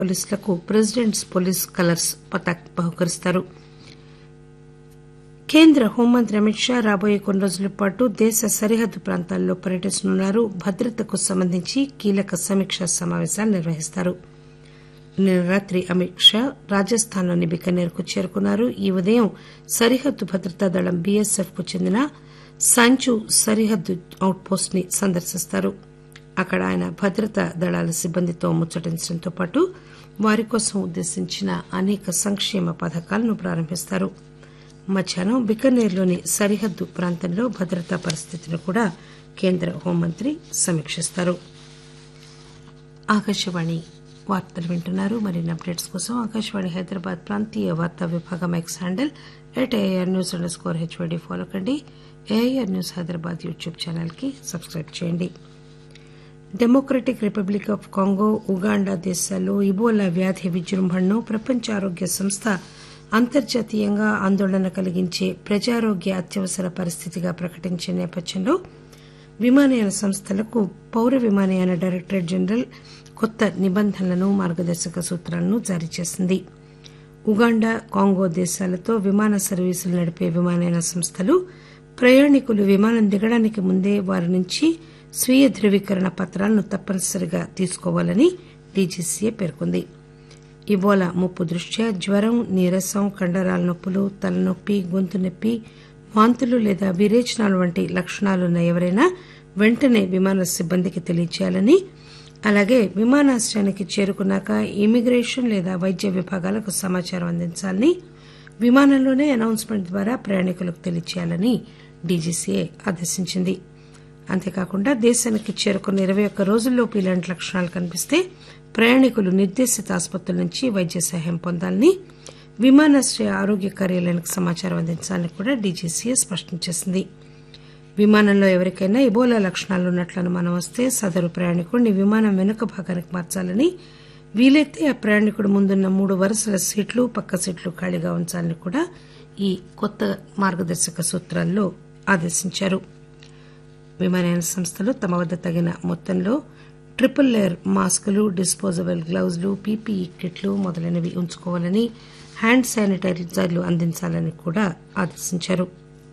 పోలీసులకు president's police colours పతాక్ బహుకరిస్తారు కేంద్ర హోంమంత్రి అమిత్ షా రాబోయే కొన్ని రోజుల పాటు దేశ సరిహద్దు ప్రాంతాల్లో పర్యటించనున్నారు భద్రతకు సంబంధించి కీలక సమీకా సమాపేశాలు నిర్వహిస్తారు నిన్న రాత్రి అమిత్ షా రాజస్థాన్లోని బికనేర్ కు చేరుకున్నారు ఈ ఉదయం సరిహద్దు భద్రతా దళం బీఎస్ఎఫ్ కు చెందిన సాంచు సరిహద్దు అవుట్ పోస్ట్ ని సందర్శిస్తారు అక్కడ ఆయన భద్రతా దళాల సిబ్బందితో ముచ్చటించడంతో పాటు వారి కోసం ఉద్దేశించిన అనేక సంక్షేమ పథకాలను ప్రారంభిస్తారు మధ్యాహ్నం బికనేర్లోని సరిహద్దు ప్రాంతంలో భద్రతా పరిస్థితిని కూడా కేంద్ర హోంమంత్రి సమీక్షిస్తారు ఆకాశవాణి వార్తలు వింటున్నారు మరిన్ని అప్డేట్స్ కోసం ఆకాశవాణి హైదరాబాద్ ప్రాంతీయ వార్తా విభాగం X handle at A R news underscore H Y D follow కండి A R news Hyderabad YouTube channel కి సబ్స్క్రైబ్ చేయండి Democratic Republic of Congo Uganda దేశాల్లో ఇబోలా వ్యాధి విజృంభణను ప్రపంచ ఆరోగ్య సంస్థ అంతర్జాతీయంగా ఆందోళన కలిగించే ప్రజారోగ్య అత్యవసర పరిస్థితిగా ప్రకటించిన నేపథ్యంలో విమానయాన సంస్థలకు పౌర విమానయాన డైరెక్టరేట్ జనరల్ కొత్త నిబంధనలను మార్గదర్శక సూత్రాలను జారీ చేసింది ఉగాండా కాంగో దేశాలతో విమాన సర్వీసులు నడిపే విమానయాన సంస్థలు ప్రయాణికులు విమానం దిగడానికి ముందే వారి నుంచి స్వీయ ధృవీకరణ పత్రాలను తప్పనిసరిగా తీసుకోవాలని డీజీసీఏ పేర్కొంది ఇబోలా ముప్పు దృష్ట్యా జ్వరం నీరసం కండరాల నొప్పులు తలనొప్పి గొంతు నొప్పి వాంతులు లేదా విరేచనాలు వంటి లక్షణాలున్న ఎవరైనా వెంటనే విమాన సిబ్బందికి తెలియచేయాలని అలాగే విమానాశ్రయానికి చేరుకున్నాక ఇమిగ్రేషన్ లేదా వైద్య విభాగాలకు సమాచారం అందించాలని విమానంలోనే అనౌన్స్మెంట్ ద్వారా ప్రయాణికులకు తెలియచేయాలని డీజీసీఏ ఆదేశించింది అంతేకాకుండా దేశానికి చేరుకున్న ఇరవై ఒక్క రోజుల్లోపు ఇలాంటి లక్షణాలు కనిపిస్తే ప్రయాణికులు నిర్దేశిత ఆసుపత్రుల నుంచి వైద్య సహాయం పొందాలని విమానాశ్రయ ఆరోగ్య కార్యాలయానికి సమాచారం అందించాలని కూడా డీజీసీఏ స్పష్టం చేసింది విమానంలో ఎవరికైనా ఇబోలా లక్షణాలు ఉన్నట్లు అనుమానం వస్తే సదరు ప్రయాణికుడిని విమానం వెనుక భాగానికి మార్చాలని వీలైతే ఆ ప్రయాణికుడు ముందున్న మూడు వరుసల సీట్లు పక్క సీట్లు ఖాళీగా ఉంచాలని కూడా ఈ కొత్త మార్గదర్శక సూత్రాల్లో ఆదేశించారు విమానయాన సంస్థలు తమ వద్ద తగిన మొత్తంలో ట్రిపుల్ లేయర్ మాస్కులు డిస్పోజబుల్ గ్లౌజులు పీపీఈ కిట్లు మొదలైనవి ఉంచుకోవాలని హ్యాండ్ శానిటైజర్లు అందించాలని కూడా ఆదేశించారు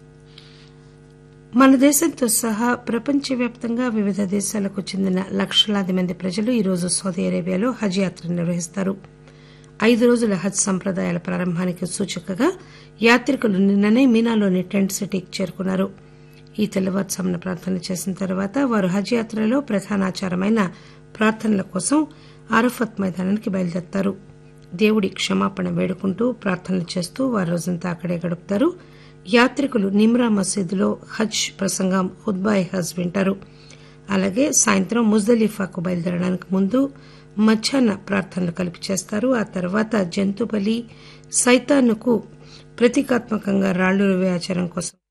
మన దేశంతో సహా ప్రపంచవ్యాప్తంగా వివిధ దేశాలకు చెందిన లక్షలాది మంది ప్రజలు ఈరోజు సౌదీ అరేబియాలో హజ్ యాత్ర నిర్వహిస్తారు ఐదు రోజుల హజ్ సంప్రదాయాల ప్రారంభానికి సూచికగా యాత్రికులు నిన్ననే మీనాలోని టెంట్ సిటీకి చేరుకున్నారు ఈ తెల్లవారుజామున ప్రార్థనలు చేసిన తర్వాత వారు హజ్ యాత్రలో ప్రధాన ఆచారమైన ప్రార్థనల కోసం అరఫత్ మైదానానికి బయలుదేరతారు దేవుడి క్షమాపణ వేడుకుంటూ ప్రార్థనలు చేస్తూ వారు రోజంతా అక్కడే గడుపుతారు యాత్రికులు నిమ్రా మసీదులో హజ్ ప్రసంగం హుద్బాయ్ హజ్ వింటారు అలాగే సాయంత్రం ముజ్దలిఫాకు బయలుదేరడానికి ముందు మధ్యాహ్న ప్రార్థనలు కలిపి చేస్తారు ఆ తర్వాత జంతు బలి సైతాన్కు ప్రతీకాత్మకంగా రాళ్లు రువే ఆచారం కోసం